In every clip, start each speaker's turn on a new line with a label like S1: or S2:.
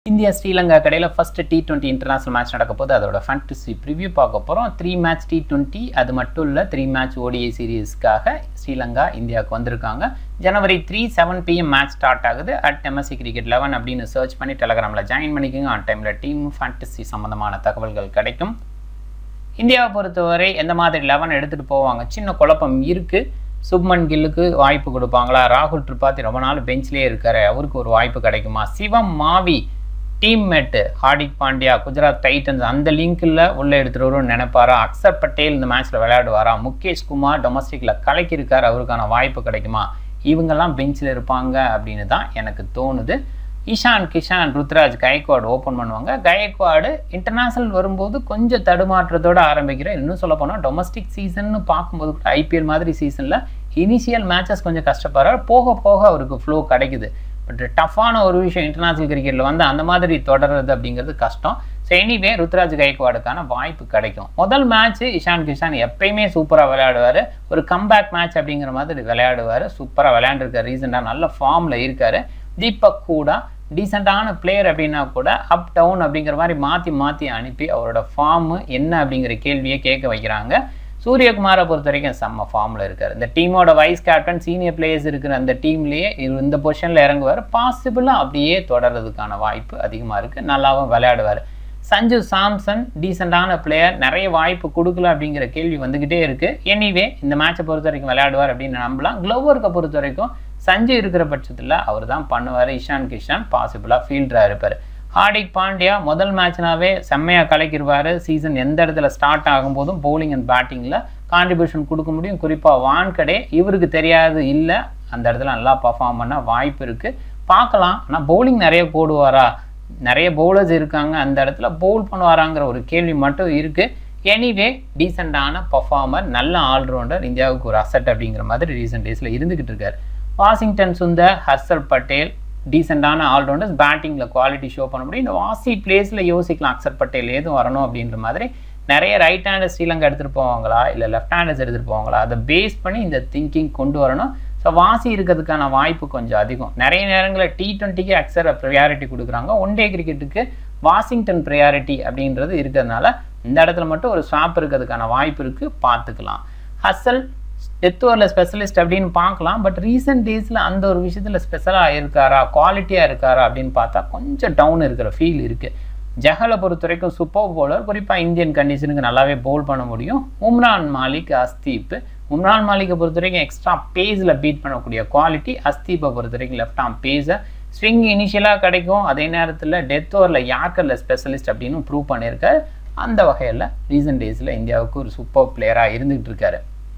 S1: India Sri Lanka கடையில் first T twenty international match நடக்க போது அதோட ஃபேண்டசி ப்ரிவ்யூ பார்க்க போகிறோம் த்ரீ மேட்ச் டி டுவெண்ட்டி அது மட்டும் இல்லை த்ரீ மேட்ச் ஓடிஐ சீரீஸ்க்காக ஸ்ரீலங்கா இந்தியாவுக்கு வந்திருக்காங்க ஜனவரி three seven PM match start ஆகுது அட் எம்எஸ்சி கிரிக்கெட் லெவன் அப்படின்னு சர்ச் பண்ணி டெலகிராமில் ஜாயின் பண்ணிக்கோங்க ஆன் டைமில் டீம் ஃபேண்டசி சம்மந்தமான தகவல்கள் கிடைக்கும் இந்தியாவை பொறுத்தவரை எந்த மாதிரி லெவன் எடுத்துகிட்டு போவாங்க சின்ன குழப்பம் இருக்குது சுப்மன் கில்லுக்கு வாய்ப்பு கொடுப்பாங்களா ராகுல் திரிபாதி ரொம்ப நாள் பெஞ்ச்லேயே இருக்காரு அவருக்கு ஒரு வாய்ப்பு கிடைக்குமா சிவம் மாவி டீம்மேட்டு ஹார்திக் பாண்டியா குஜராத் டைட்டன்ஸ் அந்த லிங்க்கில் உள்ளே எடுத்துகிட்டு வரும்னு நினைப்பாரா அக்சர் பட்டேல் இந்த மேட்ச்சில் விளையாடுவாரா முகேஷ் குமார் டொமஸ்டிக்கில் கலக்கியிருக்கார் அவருக்கான வாய்ப்பு கிடைக்குமா இவங்கெல்லாம் பெஞ்சில் இருப்பாங்க அப்படின்னு தான் எனக்கு தோணுது ஈஷான் கிஷான் ருத்ராஜ் கயக்வாடு ஓப்பன் பண்ணுவாங்க கயக்வாடு இன்டர்நேஷனல் வரும்போது கொஞ்சம் தடுமாற்றத்தோடு ஆரம்பிக்கிறேன் இன்னும் சொல்ல போனால் டொமஸ்டிக் சீசன் பார்க்கும்போது கூட ஐபிஎல் மாதிரி சீசனில் இனிஷியல் மேட்சஸ் கொஞ்சம் கஷ்டப்படுறாரு போக போக அவருக்கு ஃப்ளோ கிடைக்குது பட் டஃப்பான ஒரு விஷயம் இன்டர்நேஷனல் கிரிக்கெட்டில் வந்து அந்த மாதிரி தொடர்றது அப்படிங்கிறது கஷ்டம் ஸோ எனிவே ருத்ராஜ் கைக்வாடுக்கான வாய்ப்பு கிடைக்கும் முதல் மேட்ச் இஷான் கிஷான் எப்பயுமே சூப்பராக விளையாடுவார் ஒரு கம்பேக் மேட்ச் அப்படிங்கிற மாதிரி விளையாடுவார் சூப்பராக விளையாண்டுருக்கார் ரீசெண்டாக நல்ல ஃபார்மில் இருக்கார் தீபக் கூட டீசெண்டான பிளேயர் அப்படின்னா கூட அப் டவுன் அப்படிங்கிற மாதிரி மாற்றி மாற்றி அனுப்பி அவரோட ஃபார்மு என்ன அப்படிங்கிற கேள்வியை கேட்க வைக்கிறாங்க சூரியகுமாரை பொறுத்த வரைக்கும் செம்ம ஃபார்மில் இருக்கார் இந்த டீமோட வைஸ் கேப்டன் சீனியர் பிளேயர்ஸ் இருக்கிற அந்த டீம்லேயே இந்த பொசிஷனில் இறங்குவார் பாசிபிளாக அப்படியே தொடர்றதுக்கான வாய்ப்பு அதிகமாக இருக்குது நல்லாவும் விளையாடுவார் சஞ்சு சாம்சன் டீசெண்டான பிளேயர் நிறைய வாய்ப்பு கொடுக்கல அப்படிங்கிற கேள்வி வந்துக்கிட்டே இருக்குது எனிவே இந்த மேட்சை பொறுத்த வரைக்கும் விளையாடுவார் அப்படின்னு நம்பலாம் க்ளோவர்க்கை பொறுத்த வரைக்கும் சஞ்சு இருக்கிற பட்சத்தில் அவர் தான் பண்ணுவார் இஷான் கிஷான் பாசிபிளாக ஃபீல்டராக இருப்பார் ஹார்திக் பாண்டியா முதல் மேட்ச்னாவே செம்மையாக கலக்கிடுவார் சீசன் எந்த இடத்துல ஸ்டார்ட் ஆகும்போதும் பவுலிங் அண்ட் பேட்டிங்கில் கான்ட்ரிபியூஷன் கொடுக்க முடியும் குறிப்பாக வான்கடே இவருக்கு தெரியாது இல்லை அந்த இடத்துல நல்லா பர்ஃபார்ம் பண்ண வாய்ப்பு இருக்குது பார்க்கலாம் ஆனால் பவுலிங் நிறைய போடுவாரா நிறைய பவுலர்ஸ் இருக்காங்க அந்த இடத்துல பவுல் பண்ணுவாராங்கிற ஒரு கேள்வி மட்டும் இருக்குது எனிவே டீசெண்டான பர்ஃபார்மர் நல்ல ஆல்ரவுண்டர் இந்தியாவுக்கு ஒரு அசட் அப்படிங்கிற மாதிரி ரீசெண்ட் டேஸில் இருந்துக்கிட்டு இருக்கார் வாஷிங்டன் சுந்தர் ஹர்ஷல் பட்டேல் டீசெண்டான ஆல்ரவுண்டர்ஸ் பேட்டிங்கில் குவாலிட்டி ஷோ பண்ண முடியும் இந்த வாசி பிளேஸில் யோசிக்கலாம் அக்சர் பட்டேல் ஏதும் வரணும் அப்படின்ற மாதிரி நிறைய ரைட் ஹேண்டர் ஸ்ரீலங்கா எடுத்துகிட்டு போவாங்களா இல்லை லெஃப்ட் ஹேண்டர்ஸ் எடுத்துகிட்டு போவாங்களா அதை பேஸ் பண்ணி இந்த திங்கிங் கொண்டு வரணும் ஸோ வாசி இருக்கிறதுக்கான வாய்ப்பு கொஞ்சம் அதிகம் நிறைய நேரங்களில் டி டுவெண்ட்டிக்கு அக்சர் ப்ரையாரிட்டி கொடுக்குறாங்க ஒன் டே கிரிக்கெட்டுக்கு வாஷிங்டன் ப்ரையாரிட்டி அப்படின்றது இருக்கிறதுனால இந்த இடத்துல மட்டும் ஒரு ஸ்வாப் இருக்கிறதுக்கான வாய்ப்பு இருக்குது பார்த்துக்கலாம் ஹசல் டெத் ஓவரில் ஸ்பெஷலிஸ்ட் அப்படின்னு பார்க்கலாம் பட் ரீசெண்ட் டேஸில் அந்த ஒரு விஷயத்தில் ஸ்பெஷலாக இருக்காரா குவாலிட்டியாக இருக்காரா அப்படின்னு பார்த்தா கொஞ்சம் டவுன் இருக்கிற ஃபீல் இருக்குது ஜஹலை பொறுத்த வரைக்கும் சூப்பர் பவுலர் குறிப்பாக இந்தியன் கண்டிஷனுக்கு நல்லாவே பவுல் பண்ண முடியும் உம்ரான் மாலிக் அஸ்தீப் உம்ரான் மாலிக்கை பொறுத்த வரைக்கும் எக்ஸ்ட்ரா பேஸில் பீட் பண்ணக்கூடிய குவாலிட்டி அஸ்தீப்பை பொறுத்த வரைக்கும் லெஃப்ட் ஆம் பேஸை ஸ்விங் இனிஷியலாக கிடைக்கும் அதே நேரத்தில் டெத் ஓவரில் யாக்கரில் ஸ்பெஷலிஸ்ட் அப்படின்னு ப்ரூவ் பண்ணியிருக்காரு அந்த வகையில் ரீசெண்ட் டேஸில் இந்தியாவுக்கு ஒரு சூப்பர் பிளேயராக இருந்துகிட்டு இருக்காரு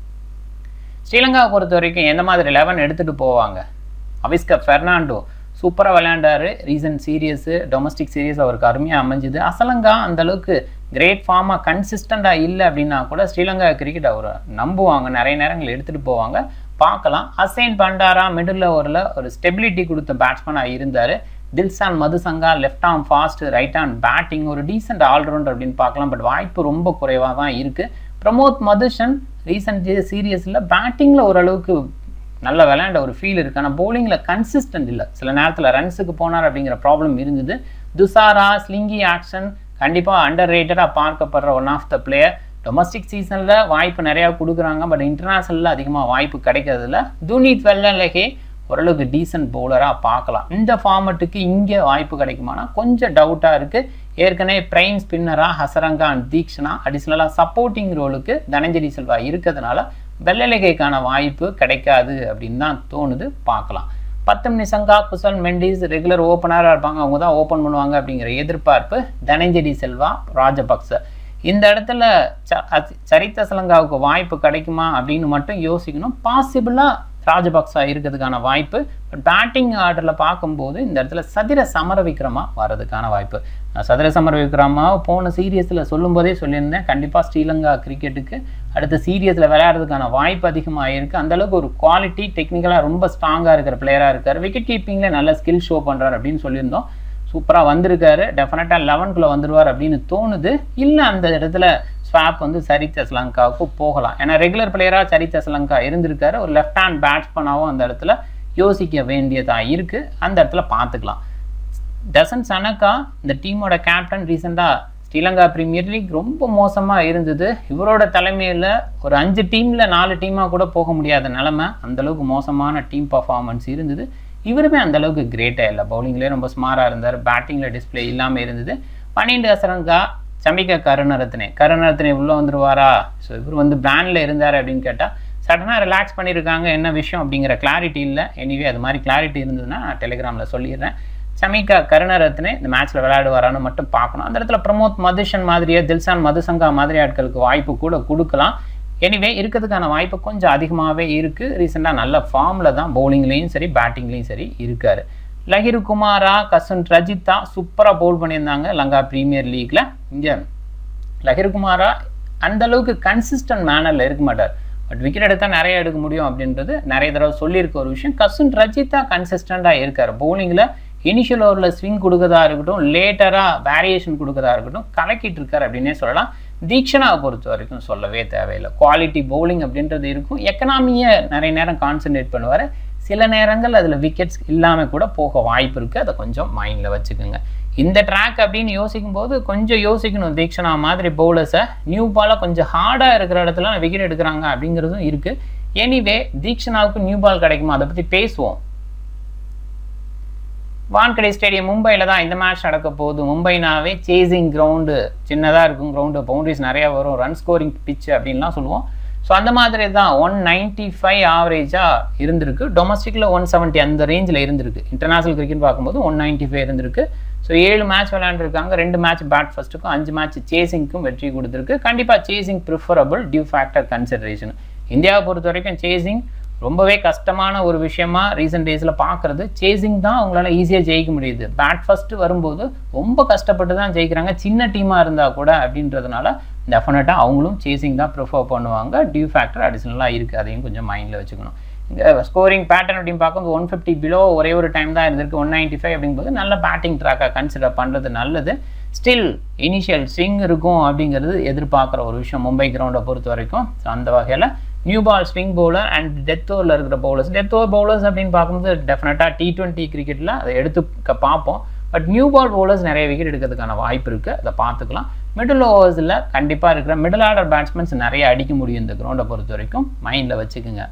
S1: ஸ்ரீலங்காவை பொறுத்த வரைக்கும் எந்த மாதிரி லெவன் எடுத்துகிட்டு போவாங்க அவிஸ்கர் ஃபெர்னாண்டோ சூப்பராக விளையாண்டாரு ரீசன்ட் சீரியஸு டொமஸ்டிக் சீரியஸ் அவருக்கு அருமையாக அமைஞ்சுது அசலங்கா அந்தளவுக்கு கிரேட் ஃபார்மாக கன்சிஸ்டண்ட்டாக இல்லை அப்படின்னா கூட ஸ்ரீலங்கா கிரிக்கெட் அவர் நம்புவாங்க நிறைய நேரங்கள் எடுத்துகிட்டு போவாங்க பார்க்கலாம் அசைன் பண்டாரா மிடில் ஓவரில் ஒரு ஸ்டெபிலிட்டி கொடுத்த பேட்ஸ்மேனாக இருந்தார் Dilshan Madushanka left arm fast right arm batting ஒரு டீசென்ட் ஆல்ரவுண்டர் அப்படின்னு பார்க்கலாம் பட் வாய்ப்பு ரொம்ப குறைவாக தான் இருக்குது பிரமோத் மதுஷன் ரீசெண்ட் சீரியஸில் பேட்டிங்கில் ஓரளவுக்கு நல்ல விளையாண்ட ஒரு ஃபீல் இருக்குது ஆனால் பவுலிங்கில் கன்சிஸ்டன்ட் இல்லை சில நேரத்தில் ரன்ஸுக்கு போனார் அப்படிங்கிற ப்ராப்ளம் இருந்தது துசாரா ஸ்லிங்கி ஆக்ஷன் கண்டிப்பாக அண்டர் ரேட்டடாக பார்க்கப்படுற one of the player domestic சீசனில் வாய்ப்பு நிறையா கொடுக்குறாங்க பட் இன்டர்நேஷனலில் அதிகமாக வாய்ப்பு கிடைக்கிறதில்ல துனித் வெள்ளலகே ஓரளவுக்கு டீசென்ட் பவுலராக பார்க்கலாம் இந்த ஃபார்மெட்டுக்கு இங்கே வாய்ப்பு கிடைக்குமானா கொஞ்சம் டவுட்டாக இருக்குது ஏற்கனவே பிரைம் ஸ்பின்னராக ஹசரங்கா அண்ட் தீக்ஷனா அடிஷ்னலாக சப்போர்ட்டிங் ரோலுக்கு தனஞ்சலி செல்வா இருக்கிறதுனால வெள்ளலகைக்கான வாய்ப்பு கிடைக்காது அப்படின்னு தான் தோணுது பார்க்கலாம் பத்தம் நிசங்கா குசல் மெண்டிஸ் ரெகுலர் ஓப்பனராக இருப்பாங்க அவங்க தான் ஓப்பன் பண்ணுவாங்க அப்படிங்கிற எதிர்பார்ப்பு தனஞ்சலி செல்வா ராஜபக்ச இந்த இடத்துல சரித்த சலங்காவுக்கு வாய்ப்பு கிடைக்குமா அப்படின்னு மட்டும் யோசிக்கணும் பாசிபிளாக ராஜபக்சா இருக்கிறதுக்கான வாய்ப்பு பட் பேட்டிங் ஆர்டரில் பார்க்கும்போது இந்த இடத்துல சதிர சமர விக்ரமா வர்றதுக்கான வாய்ப்பு நான் சதுர சமர விக்ரமா போன சீரியஸில் சொல்லும்போதே சொல்லியிருந்தேன் கண்டிப்பாக ஸ்ரீலங்கா கிரிக்கெட்டுக்கு அடுத்த சீரியஸில் விளையாடுறதுக்கான வாய்ப்பு அதிகமாக இருக்குது அந்தளவுக்கு ஒரு குவாலிட்டி டெக்னிக்கலாக ரொம்ப ஸ்ட்ராங்காக இருக்கிற பிளேயராக இருக்கார் விக்கெட் கீப்பிங்கில் நல்ல ஸ்கில் ஷோ பண்ணுறாரு அப்படின்னு சொல்லியிருந்தோம் சூப்பராக வந்திருக்காரு டெஃபினட்டாக லெவன்குள்ளே வந்துடுவார் அப்படின்னு தோணுது இல்லை அந்த இடத்துல ஸ்வாப் வந்து சரித்த ஸ்லங்காவுக்கு போகலாம் ஏன்னா ரெகுலர் பிளேயராக சரித்த ஸ்லங்கா இருந்திருக்காரு ஒரு லெஃப்ட் ஹேண்ட் பேட்ஸ்மனாகவும் அந்த இடத்துல யோசிக்க வேண்டியதாக இருக்குது அந்த இடத்துல பார்த்துக்கலாம் டசன் சனக்கா இந்த டீமோட கேப்டன் ரீசெண்டாக ஸ்ரீலங்கா பிரீமியர் லீக் ரொம்ப மோசமாக இருந்தது இவரோட தலைமையில் ஒரு அஞ்சு டீமில் நாலு டீமாக கூட போக முடியாத நிலமை அந்தளவுக்கு மோசமான டீம் பர்ஃபார்மன்ஸ் இருந்தது இவருமே அந்தளவுக்கு கிரேட்டாக இல்லை பவுலிங்லேயே ரொம்ப ஸ்மாராக இருந்தார் பேட்டிங்கில் டிஸ்பிளே இல்லாமல் இருந்தது பன்னெண்டு அசரங்கா சமிகா கருணரத்னே கருணரத்னே உள்ளே வந்துருவாரா ஸோ இவர் வந்து பேனில் இருந்தார் அப்படின்னு கேட்டால் சடனாக ரிலாக்ஸ் பண்ணியிருக்காங்க என்ன விஷயம் அப்படிங்கிற கிளாரிட்டி இல்லை எனிவே அது மாதிரி கிளாரிட்டி இருந்ததுன்னா நான் டெலிகிராமில் சொல்லிடுறேன் சமிகா கருணரத்னே இந்த மேட்ச்சில் விளையாடுவாரான்னு மட்டும் பார்க்கணும் அந்த இடத்துல பிரமோத் மதுஷன் மாதிரியே தில்சான் மதுசங்கா மாதிரி ஆட்களுக்கு வாய்ப்பு கூட கொடுக்கலாம் எனிவே இருக்கிறதுக்கான வாய்ப்பு கொஞ்சம் அதிகமாகவே இருக்குது ரீசெண்டாக நல்ல ஃபார்மில் தான் பவுலிங்லேயும் சரி பேட்டிங்லேயும் சரி இருக்கார் லஹிரு குமாரா கசுன் ரஜித்தா சூப்பராக பவுல் பண்ணியிருந்தாங்க லங்கா ப்ரீமியர் லீக்கில் இங்கே லஹிரு குமாரா அந்த அளவுக்கு கன்சிஸ்டன்ட் மேனரில் இருக்க மாட்டார் பட் விக்கெட் எடுத்தால் நிறைய எடுக்க முடியும் அப்படின்றது நிறைய தடவை சொல்லியிருக்க ஒரு விஷயம் கசுன் ரஜித்தா கன்சிஸ்டண்ட்டாக இருக்கார் பவுலிங்கில் இனிஷியல் ஓவரில் ஸ்விங் கொடுக்கறதா இருக்கட்டும் லேட்டராக வேரியேஷன் கொடுக்கறதா இருக்கட்டும் கலக்கிட்டு இருக்கார் அப்படின்னே சொல்லலாம் தீக்ஷனாவை பொறுத்த வரைக்கும் சொல்லவே தேவையில்லை குவாலிட்டி பவுலிங் அப்படின்றது இருக்கும் எக்கனாமியை நிறைய நேரம் கான்சென்ட்ரேட் பண்ணுவார் சில நேரங்கள் அதில் விக்கெட்ஸ் இல்லாமல் கூட போக வாய்ப்பு இருக்குது அதை கொஞ்சம் மைண்டில் வச்சுக்கோங்க இந்த ட்ராக் அப்படின்னு யோசிக்கும் போது கொஞ்சம் யோசிக்கணும் தீக்ஷனா மாதிரி பவுலர்ஸை நியூ பாலாக கொஞ்சம் ஹார்டாக இருக்கிற இடத்துல விக்கெட் எடுக்கிறாங்க அப்படிங்கிறதும் இருக்குது எனிவே தீக்ஷனாவுக்கு நியூ பால் கிடைக்குமா அதை பற்றி பேசுவோம் வான்கடை ஸ்டேடியம் மும்பையில் தான் இந்த மேட்ச் நடக்க போகுது மும்பைனாவே சேசிங் கிரவுண்டு சின்னதாக இருக்கும் கிரவுண்டு பவுண்டரிஸ் நிறையா வரும் ரன் ஸ்கோரிங் பிச் அப்படின்லாம் சொல்லுவோம் ஸோ அந்த மாதிரி தான் ஒன் நைன்ட்டி ஃபைவ் ஆவரேஜாக இருந்திருக்கு டொமஸ்டிக்கில் ஒன் செவன்ட்டி அந்த ரேஞ்சில் இருந்திருக்கு இன்டர்நேஷனல் கிரிக்கெட் பார்க்கும்போது ஒன் நைன்ட்டி ஃபைவ் இருந்திருக்கு ஸோ ஏழு மேட்ச் விளையாண்டுருக்காங்க ரெண்டு மேட்ச் பேட் ஃபர்ஸ்ட்டுக்கும் அஞ்சு மேட்ச் சேசிங்க்கும் வெற்றி கொடுத்துருக்கு கண்டிப்பாக chasing preferable dew factor consideration இந்தியாவை பொறுத்த வரைக்கும் சேசிங் ரொம்பவே கஷ்டமான ஒரு விஷயமா ரீசெண்ட் டேஸில் பார்க்குறது சேசிங் தான் அவங்களால ஈஸியாக ஜெயிக்க முடியுது பேட் ஃபஸ்ட்டு வரும்போது ரொம்ப கஷ்டப்பட்டு தான் ஜெயிக்கிறாங்க சின்ன டீமாக இருந்தால் கூட அப்படின்றதுனால டெஃபினட்டாக அவங்களும் சேசிங் தான் ப்ரிஃபர் பண்ணுவாங்க டியூ ஃபேக்டர் அடிஷ்னலாக இருக்குது அதையும் கொஞ்சம் மைண்டில் வச்சுக்கணும் இங்கே ஸ்கோரிங் பேட்டர்ன் அப்படின்னு பார்க்கும்போது ஒன் ஃபிஃப்டி பிலோ ஒரே ஒரு டைம் தான் இருந்திருக்கு ஒன் நைன்ட்டி ஃபைவ் அப்படிங்கும்போது நல்ல பேட்டிங் ட்ராக்காக கன்சிடர் பண்ணுறது நல்லது ஸ்டில் இனிஷியல் ஸ்விங் இருக்கும் அப்படிங்கிறது எதிர்பார்க்குற ஒரு விஷயம் மும்பை கிரவுண்டை பொறுத்த வரைக்கும் ஸோ அந்த வகையில் new ball swing bowler and death ஓவரில் இருக்கிற பவுலர்ஸ் டெத் ஓவர் பவுலர்ஸ் அப்படின்னு பார்க்கும்போது டெஃபினட்டாக டி டுவெண்ட்டி கிரிக்கெட்டில் அதை எடுத்து பார்ப்போம் பட் நியூ பால் பவுலர்ஸ் நிறைய விக்கெட் எடுக்கிறதுக்கான வாய்ப்பு இருக்குது அதை பார்த்துக்கலாம் மிடில் ஓவர்ஸில் கண்டிப்பாக இருக்கிற மிடில் ஆர்டர் பேட்ஸ்மேன்ஸ் நிறைய அடிக்க முடியும் இந்த கிரவுண்டை பொறுத்த வரைக்கும் மைண்டில் வச்சுக்கோங்க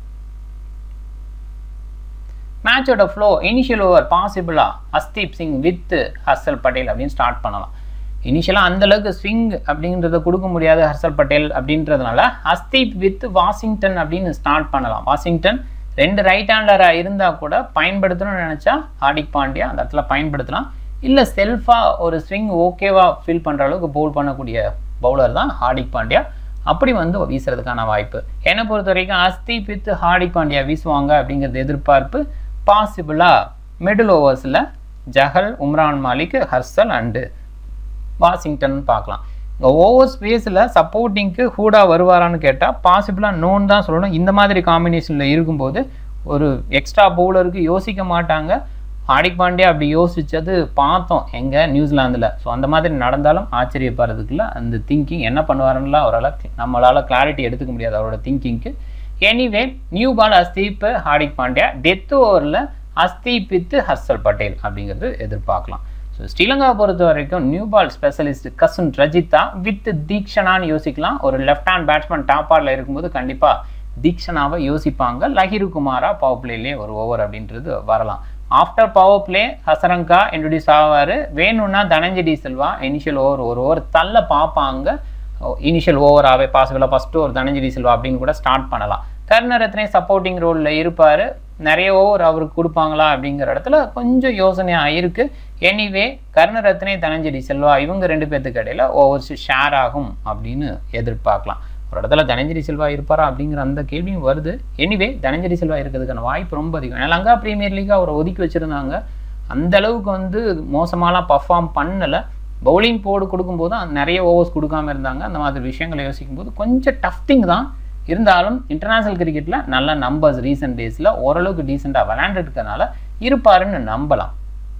S1: மேட்சோட ஃப்ளோ இனிஷியல் ஓவர் பாசிபிளாக ஹஸ்தீப் சிங் வித் ஹர்ஷல் பட்டேல் அப்படின்னு ஸ்டார்ட் பண்ணலாம் இனிஷியலாக அந்தளவுக்கு ஸ்விங் அப்படின்றத கொடுக்க முடியாது ஹர்ஷல் பட்டேல் அப்படின்றதுனால ஹஸ்தீப் வித் வாஷிங்டன் அப்படின்னு ஸ்டார்ட் பண்ணலாம் வாஷிங்டன் ரெண்டு ரைட் ஹேண்டராக இருந்தால் கூட பயன்படுத்தணும்னு நினச்சா ஹார்டிக் பாண்டியா அந்த இடத்துல பயன்படுத்தலாம் இல்லை செல்ஃபாக ஒரு ஸ்விங் ஓகேவா ஃபீல் பண்ணுற அளவுக்கு பவுல் பண்ணக்கூடிய பவுலர் தான் ஹார்டிக் பாண்டியா அப்படி வந்து வீசுறதுக்கான வாய்ப்பு என்னை பொறுத்த வரைக்கும் ஹஸ்தீப் வித் ஹார்டிக் பாண்டியா வீசுவாங்க அப்படிங்கிறது எதிர்பார்ப்பு பாசிபிளாக மிடில் ஓவர்ஸில் ஜஹல் உம்ரான் மாலிக் ஹர்ஷல் அண்டு வாஷிங்டன் பார்க்கலாம் இந்த ஓவர் ஸ்பேஸில் சப்போர்ட்டிங்க்கு ஹூடா வருவாரான்னு கேட்டால் பாசிபிளாக நோன் தான் சொல்லணும் இந்த மாதிரி காம்பினேஷனில் இருக்கும்போது ஒரு எக்ஸ்ட்ரா பவுலருக்கு யோசிக்க மாட்டாங்க ஹார்டிக் பாண்டியா அப்படி யோசித்தது பார்த்தோம் எங்கே நியூசிலாந்தில் ஸோ அந்த மாதிரி நடந்தாலும் ஆச்சரியப்படுறதுக்குள்ள அந்த திங்கிங் என்ன பண்ணுவாருன்னா அவரால் நம்மளால் கிளாரிட்டி எடுத்துக்க முடியாது அவரோட திங்கிங்க்கு anyway new ball Arshdeep Hardik Pandya death ஓவரில் அஸ்தீப் வித் ஹர்ஷல் பட்டேல் அப்படிங்கிறது எதிர்பார்க்கலாம் ஸோ ஸ்ரீலங்காவை பொறுத்த வரைக்கும் new ball specialist Kasun Rajitha with தீக்ஷனான்னு யோசிக்கலாம் ஒரு லெஃப்ட் ஹேண்ட் பேட்ஸ்மேன் டாப் ஆர்டில் இருக்கும்போது கண்டிப்பாக தீக்ஷனாவை யோசிப்பாங்க லஹிரு குமாரா பவர் பிளேலேயே ஒரு ஓவர் அப்படின்றது வரலாம் after power play Hasaranga introduce ஆவார் வேணும்னா தனஞ்சடி செல்வா இனிஷியல் ஓவர் ஒரு ஓவர் தள்ள பார்ப்பாங்க இனிஷியல் ஓவராகவே பாசிபிளாக ஃபஸ்ட்டு ஒரு தனஞ்சடி செல்வா அப்படின்னு கூட ஸ்டார்ட் பண்ணலாம் கர்ணரத்னே சப்போர்ட்டிங் ரோலில் இருப்பார் நிறைய ஓவர் அவருக்கு கொடுப்பாங்களா அப்படிங்கிற இடத்துல கொஞ்சம் யோசனையாக இருக்குது எனிவே கர்ணரத்னே தனஞ்சடி செல்வா இவங்க ரெண்டு பேர்த்துக்கு இடையில ஓவர்ஸ் ஷேர் ஆகும் அப்படின்னு எதிர்பார்க்கலாம் ஒரு இடத்துல தனஞ்சரி செல்வா இருப்பாரா அப்படிங்கிற அந்த கேள்வியும் வருது எனிவே தனஞ்சரி செல்வா இருக்கிறதுக்கான வாய்ப்பு ரொம்ப அதிகம் ஏன்னா லங்கா பிரீமியர் லீக் அவரை ஒதுக்கி வச்சுருந்தாங்க அந்த அளவுக்கு வந்து மோசமாலாம் பர்ஃபார்ம் பண்ணலை பவுலிங் போடு கொடுக்கும்போது நிறைய ஓவர்ஸ் கொடுக்காம இருந்தாங்க அந்த மாதிரி விஷயங்களை யோசிக்கும் போது கொஞ்சம் டஃப்டிங் தான் இருந்தாலும் இன்டர்நேஷ்னல் கிரிக்கெட்டில் நல்ல நம்பர்ஸ் ரீசெண்ட் டேஸில் ஓரளவுக்கு டீசெண்டாக விளையாண்டுருக்கனால இருப்பாருன்னு நம்பலாம்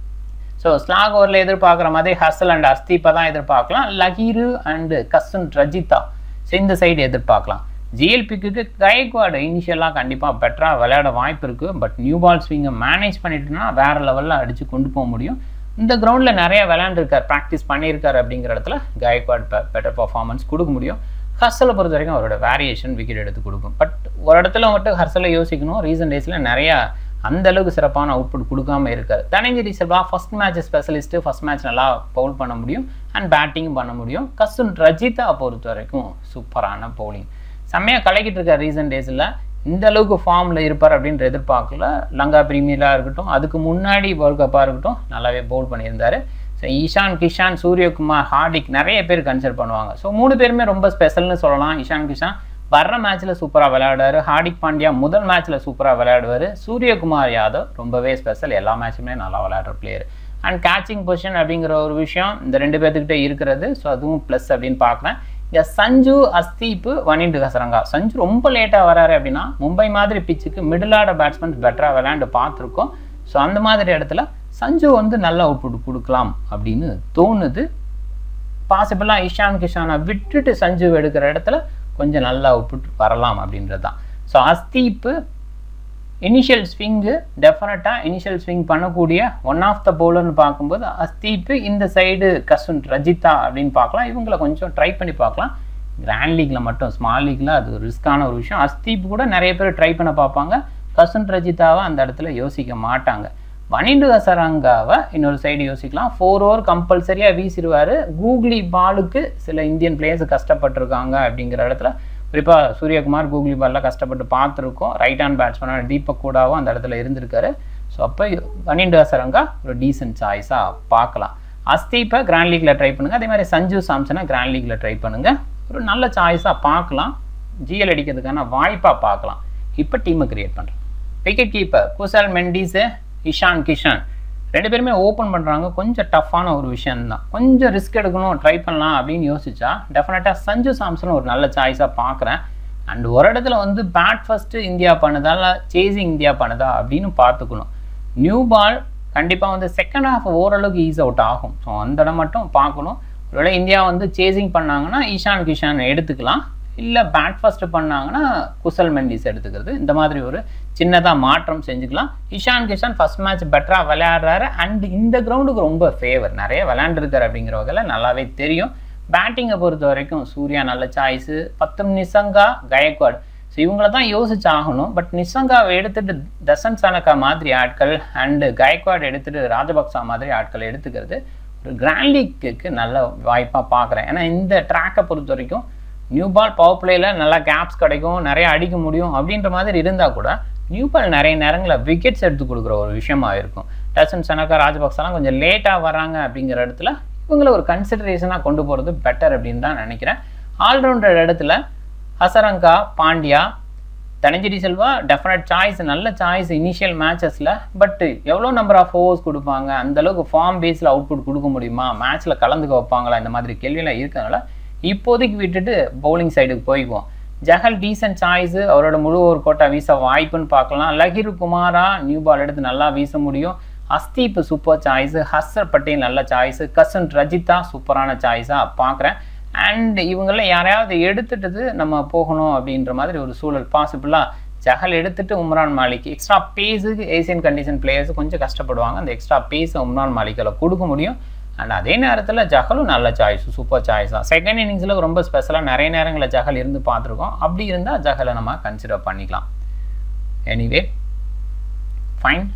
S1: ஸோ ஸ்லாக் ஓவரில் எதிர்பார்க்குற மாதிரி ஹசல் அண்ட் அஸ்தீப்பை தான் எதிர்பார்க்கலாம் லஹீரு அண்டு கசுன் ரஜிதா ஸோ இந்த சைடு எதிர்பார்க்கலாம் ஜிஎல்பிக்கு கைக்வாடு இனிஷியலாக கண்டிப்பாக பெட்டராக விளையாட வாய்ப்பு இருக்குது பட் நியூ பால் ஸ்விங்கை மேனேஜ் பண்ணிட்டுனா வேறு லெவலில் அடித்து கொண்டு போக முடியும் இந்த கிரவுண்டில் நிறைய விளையாண்டுருக்கார் ப்ராக்டிஸ் பண்ணியிருக்காரு அப்படிங்கிற இடத்துல காயக்வாட் பெட்டர் பர்ஃபார்மன்ஸ் கொடுக்க முடியும் ஹர்சலை பொறுத்த வரைக்கும் அவரோட வேரியேஷன் விக்கெட் எடுத்து கொடுக்கும் பட் ஒரு இடத்துல மட்டும் ஹர்சலை யோசிக்கணும் ரீசன்ட் டேஸில் நிறையா அந்த அளவுக்கு சிறப்பான அவுட்புட் கொடுக்காம இருக்காரு Dhananjaya Silva first match specialist first match நல்லா பவுல் பண்ண முடியும் அண்ட் பேட்டிங்கும் பண்ண முடியும் கசுன் ரஜிதா பொறுத்த வரைக்கும் சூப்பரான பவுலிங் செம்மையாக கலக்கிட்டு இருக்கார் ரீசன்ட் டேஸில் இந்த அளவுக்கு ஃபார்மில் இருப்பார் அப்படின்ற எதிர்பார்க்கல லங்கா பிரீமியராக இருக்கட்டும் அதுக்கு முன்னாடி வேர்ல்ட் கப்பாக இருக்கட்டும் நல்லாவே பவுல் பண்ணியிருந்தாரு ஸோ ஈஷான் கிஷான் சூரியகுமார் ஹார்டிக் நிறைய பேர் கன்சிடர் பண்ணுவாங்க ஸோ மூணு பேருமே ரொம்ப ஸ்பெஷல்னு சொல்லலாம் ஈஷான் கிஷான் வர்ற மேட்ச்சில் சூப்பராக விளையாடுவார் ஹார்டிக் பாண்டியா முதல் மேட்ச்சில் சூப்பராக விளையாடுவார் சூரியகுமார் யாதவ் ரொம்பவே ஸ்பெஷல் எல்லா மேட்சுமே நல்லா விளையாடுற பிளேயர் அண்ட் கேச்சிங் பொசிஷன் அப்படிங்கிற ஒரு விஷயம் இந்த ரெண்டு பேர்த்துக்கிட்ட இருக்கிறது ஸோ அதுவும் ப்ளஸ் அப்படின்னு பார்க்குறேன் இங்கே சஞ்சு அஸ்தீப்பு வனிண்டு ஹசரங்கா சஞ்சு ரொம்ப லேட்டாக வராரு அப்படின்னா மும்பை மாதிரி பிச்சுக்கு மிடில் ஆர்டர் பேட்ஸ்மேன்ஸ் பெட்டராக விளையாண்டு பார்த்துருக்கோம் ஸோ அந்த மாதிரி இடத்துல சஞ்சு வந்து நல்ல அவுட்புட் கொடுக்கலாம் அப்படின்னு தோணுது பாசிபிளாக இஷான் கிஷானை விட்டுட்டு சஞ்சு எடுக்கிற இடத்துல கொஞ்சம் நல்ல அவுட்புட் வரலாம் அப்படின்றது தான் ஸோ அஸ்தீப்பு இனிஷியல் ஸ்விங்கு டெஃபினட்டாக இனிஷியல் ஸ்விங் பண்ணக்கூடிய ஒன் ஆஃப் த பவுலர்னு பார்க்கும்போது அஸ்தீப்பு இந்த சைடு கசுன் ரஜிதா அப்படின்னு பார்க்கலாம் இவங்களை கொஞ்சம் ட்ரை பண்ணி பார்க்கலாம் கிராண்ட் லீக்கில் மட்டும் ஸ்மால் லீக்கில் அது ரிஸ்க்கான ஒரு விஷயம் அஸ்தீப் கூட நிறைய பேர் ட்ரை பண்ண பார்ப்பாங்க கசுன் ரஜிதாவை அந்த இடத்துல யோசிக்க மாட்டாங்க வனிண்டு ஹசரங்காவை இன்னொரு சைடு யோசிக்கலாம் ஃபோர் ஓவர் கம்பல்சரியாக வீசிடுவார் கூகுளி பாலுக்கு சில இந்தியன் பிளேயர்ஸ் கஷ்டப்பட்டிருக்காங்க அப்படிங்கிற இடத்துல குறிப்பாக சூரியகுமார் கூகுளி பாலில் கஷ்டப்பட்டு பார்த்துருக்கோம் ரைட் ஹேண்ட் பேட்ஸ்மேனான தீபக் கூடாவும் அந்த இடத்துல இருந்திருக்காரு ஸோ அப்போ வனிண்டு ஹசரங்கா ஒரு டீசென்ட் சாய்ஸாக பார்க்கலாம் அஸ்தீப்பை கிராண்ட் லீக்கில் ட்ரை பண்ணுங்கள் அதே மாதிரி சஞ்சு சாம்சனை கிராண்ட் லீக்கில் ட்ரை பண்ணுங்கள் ஒரு நல்ல சாய்ஸாக பார்க்கலாம் ஜிஎல் அடிக்கிறதுக்கான வாய்ப்பாக பார்க்கலாம் இப்போ டீமை கிரியேட் பண்ணுறேன் விக்கெட் கீப்பர் குசல் மெண்டிஸு இஷான் கிஷான் ரெண்டு பேருமே ஓப்பன் பண்ணுறாங்க கொஞ்சம் டஃப்பான ஒரு விஷயம்தான் கொஞ்சம் ரிஸ்க் எடுக்கணும் ட்ரை பண்ணலாம் அப்படின்னு யோசிச்சா டெஃபினட்டாக சஞ்சு சாம்சன் ஒரு நல்ல சாய்ஸாக பார்க்குறேன் அண்ட் ஒரு இடத்துல வந்து பேட் ஃபஸ்ட்டு இந்தியா பண்ணுதா இல்லை சேசிங் இந்தியா பண்ணுதா அப்படின்னு பார்த்துக்கணும் நியூ பால் கண்டிப்பாக வந்து செகண்ட் ஹாஃப் ஓரளவுக்கு ஈஸ் அவுட் ஆகும் ஸோ அந்த இடம் மட்டும் பார்க்கணும் ஒருவேளை இந்தியா வந்து சேசிங் பண்ணாங்கன்னா ஈஷான் கிஷான் எடுத்துக்கலாம் இல்லை பேட் ஃபஸ்ட்டு பண்ணாங்கன்னா குசல் மெண்டிஸ் எடுத்துக்கிறது இந்த மாதிரி ஒரு சின்னதாக மாற்றம் செஞ்சுக்கலாம் இஷான் கிஷான் ஃபஸ்ட் மேட்ச் பெட்டராக விளையாடுறாரு அண்ட் இந்த கிரவுண்டுக்கு ரொம்ப ஃபேவர் நிறைய விளையாண்டுருக்காரு அப்படிங்கிற வகையில் நல்லாவே தெரியும் பேட்டிங்கை பொறுத்த வரைக்கும் சூர்யா நல்ல சாய்ஸு பத்தும் நிசங்கா கயக்வாட் ஸோ இவங்கள தான் யோசிச்சு ஆகணும் பட் நிசங்காவை எடுத்துட்டு தசன் சனக்கா மாதிரி ஆட்கள் அண்டு கயக்வாட் எடுத்துட்டு ராஜபக்சா மாதிரி ஆட்கள் எடுத்துக்கிறது ஒரு கிராண்ட் லீக்கு நல்ல வாய்ப்பாக பார்க்குறேன் ஏன்னா இந்த ட்ராக்கை பொறுத்த வரைக்கும் நியூ பால் பவர் பிளேயில் நல்லா கேப்ஸ் கிடைக்கும் நிறைய அடிக்க முடியும் அப்படின்ற மாதிரி இருந்தால் கூட நியூ பால் நிறைய நேரங்களில் விக்கெட்ஸ் எடுத்து கொடுக்குற ஒரு விஷயமா இருக்கும் டசன் சனக்கா ராஜபக்சாலாம் கொஞ்சம் லேட்டாக வராங்க அப்படிங்கிற இடத்துல இவங்கள ஒரு கன்சிடரேஷனாக கொண்டு போகிறது பெட்டர் அப்படின்னு தான் நினைக்கிறேன் ஆல்ரவுண்டர் இடத்துல ஹசரங்கா பாண்டியா தனஞ்சரி செல்வா டெஃபினட் சாய்ஸ் நல்ல சாய்ஸ் இனிஷியல் மேட்சஸில் பட் எவ்வளோ நம்பர் ஆஃப் ஓவர்ஸ் கொடுப்பாங்க அந்த அளவுக்கு ஃபார்ம் பேஸில் அவுட்புட் கொடுக்க முடியுமா மேட்ச்சில் கலந்துக்க வைப்பாங்களா இந்த மாதிரி கேள்வியெல்லாம் இருக்கிறதுனால இப்போதைக்கு விட்டுட்டு பவுலிங் சைடுக்கு போய்க்குவோம் ஜஹல் டீசன்ட் சாய்ஸு அவரோட முழு ஒரு கோட்டா வீச வாய்ப்புன்னு பார்க்கலாம் லஹிரு குமாரா நியூ பால் எடுத்து நல்லா வீச முடியும் அஸ்தீப் சூப்பர் சாய்ஸு ஹர்ஷர் பட்டேல் நல்ல சாய்ஸு கசன் ரஜிதா சூப்பரான சாய்ஸாக பார்க்குறேன் அண்ட் இவங்கள யாரையாவது எடுத்துட்டு நம்ம போகணும் அப்படின்ற மாதிரி ஒரு சூழல் பாசிபிளாக ஜஹல் எடுத்துட்டு உம்ரான் மாலிக் எக்ஸ்ட்ரா பேஸுக்கு ஏசியன் கண்டிஷன் பிளேயர்ஸ் கொஞ்சம் கஷ்டப்படுவாங்க அந்த எக்ஸ்ட்ரா பேஸை உம்ரான் மாலிக்கில் கொடுக்க முடியும் அண்ட் அதே நேரத்தில் ஜஹலும் நல்ல சாய்ஸ் சூப்பர் சாய்ஸ் தான் செகண்ட் இன்னிங்ஸில் ரொம்ப ஸ்பெஷலாக நிறைய நேரங்களில் ஜஹல் இருந்து பார்த்துருக்கோம் அப்படி இருந்தால் ஜஹலை நம்ம கன்சிடர் பண்ணிக்கலாம் எனிவே ஃபைன்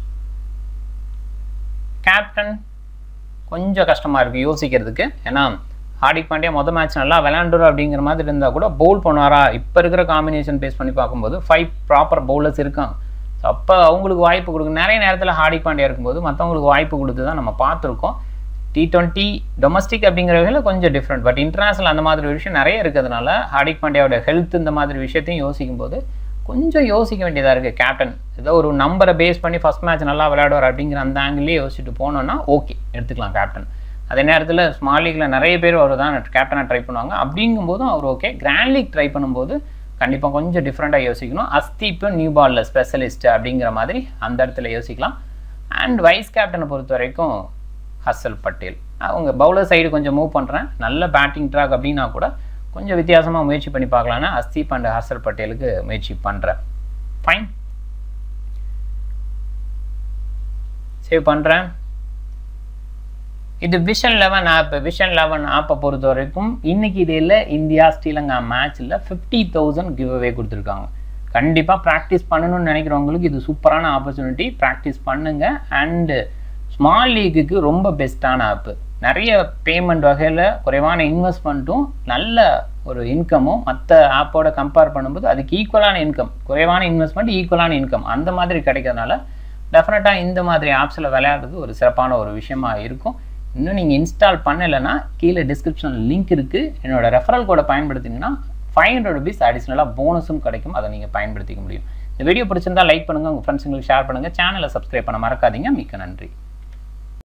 S1: கேப்டன் கொஞ்சம் கஷ்டமாக இருக்குது யோசிக்கிறதுக்கு ஏன்னா ஹார்திக் பாண்டியா மொதல் மேட்ச் நல்லா விளையாண்டுரும் அப்படிங்கிற மாதிரி இருந்தால் கூட பவுல் பண்ணுவாரா இப்போ இருக்கிற காம்பினேஷன் பேஸ் பண்ணி பார்க்கும்போது ஃபைவ் ப்ராப்பர் பவுலர்ஸ் இருக்காங்க ஸோ அப்போ அவங்களுக்கு வாய்ப்பு கொடுக்கும் நிறைய நேரத்தில் ஹார்திக் பாண்டியா இருக்கும்போது மற்றவங்களுக்கு வாய்ப்பு கொடுத்து தான் நம்ம பார்த்துருக்கோம் டி டுவெண்ட்டி டொமஸ்டிக் அப்படிங்கிற வகையில் கொஞ்சம் டிஃப்ரெண்ட் பட் இன்டர்நேஷனல் அந்த மாதிரி விஷயம் நிறைய இருக்கிறதுனால ஹார்திக் பாண்டியாவோட ஹெல்த் இந்த மாதிரி விஷயத்தையும் யோசிக்கும் போது கொஞ்சம் யோசிக்க வேண்டியதாக இருக்குது கேப்டன் ஏதோ ஒரு நம்பரை பேஸ் பண்ணி ஃபஸ்ட் மேட்ச் நல்லா விளையாடுவார் அப்படிங்கிற அந்த ஆங்கிலே யோசிச்சுட்டு போனோன்னா ஓகே எடுத்துக்கலாம் கேப்டன் அதே நேரத்தில் ஸ்மால் லீக்கில் நிறைய பேர் அவர் தான் கேப்டனாக ட்ரை பண்ணுவாங்க அப்படிங்கும்போதும் அவர் ஓகே கிராண்ட் லீக் ட்ரை பண்ணும்போது கண்டிப்பாக கொஞ்சம் டிஃப்ரெண்ட்டாக யோசிக்கணும் அஸ்தீப்பு நியூ பாலில் ஸ்பெஷலிஸ்ட் அப்படிங்கிற மாதிரி அந்த இடத்துல யோசிக்கலாம் அண்ட் வைஸ் கேப்டனை பொறுத்த வரைக்கும் ஹர்ஷல் பட்டேல் அவங்க பவுலர் சைடு கொஞ்சம் மூவ் பண்ணுறேன் நல்ல பேட்டிங் ட்ராக் அப்படின்னா கூட கொஞ்சம் வித்தியாசமாக முயற்சி பண்ணி பார்க்கலான்னா அஸ்தீப் அண்ட் ஹர்ஷல் பட்டேலுக்கு முயற்சி பண்ணுறேன் ஃபைன் சேவ் பண்ணுறேன் இது vision eleven app vision eleven ஆப்பை பொறுத்த வரைக்கும் இன்னைக்கு இதில் இந்தியா ஸ்ரீலங்கா மேட்ச்சில் ஃபிஃப்டி தௌசண்ட் கிவ் அவே கொடுத்துருக்காங்க கண்டிப்பாக ப்ராக்டிஸ் பண்ணணும்னு நினைக்கிறவங்களுக்கு இது சூப்பரான ஆப்பர்ச்சுனிட்டி ப்ராக்டிஸ் பண்ணுங்க அண்டு ஸ்மால் லீக்குக்கு ரொம்ப பெஸ்ட்டான ஆப்பு நிறைய பேமெண்ட் வகையில் குறைவான இன்வெஸ்ட்மெண்ட்டும் நல்ல ஒரு இன்கமும் மற்ற ஆப்போட கம்பேர் பண்ணும்போது அதுக்கு ஈக்குவலான இன்கம் குறைவான இன்வெஸ்ட்மெண்ட் ஈக்குவலான இன்கம் அந்த மாதிரி கிடைக்கிறதுனால டெஃபினட்டாக இந்த மாதிரி ஆப்ஸில் விளையாடுறது ஒரு சிறப்பான ஒரு விஷயமா இருக்கும் இன்னும் நீங்கள் இன்ஸ்டால் பண்ணலைன்னா கீழே டிஸ்கிரிப்ஷனில் லிங்க் இருக்குது என்னோட ரெஃபரல் கோடை பயன்படுத்திங்கன்னா ஃபைவ் ஹண்ட்ரட் ருபீஸ் அடிஷ்னலாக போனஸும் கிடைக்கும் அதை நீங்கள் பயன்படுத்திக்க முடியும் இந்த வீடியோ பிடிச்சிருந்தா லைக் பண்ணுங்கள் உங்கள் ஃப்ரெண்ட்ஸுங்களுக்கு ஷேர் பண்ணுங்கள் சேனலை சப்ஸ்கிரைப் பண்ண மறக்காதீங்க மிக்க நன்றி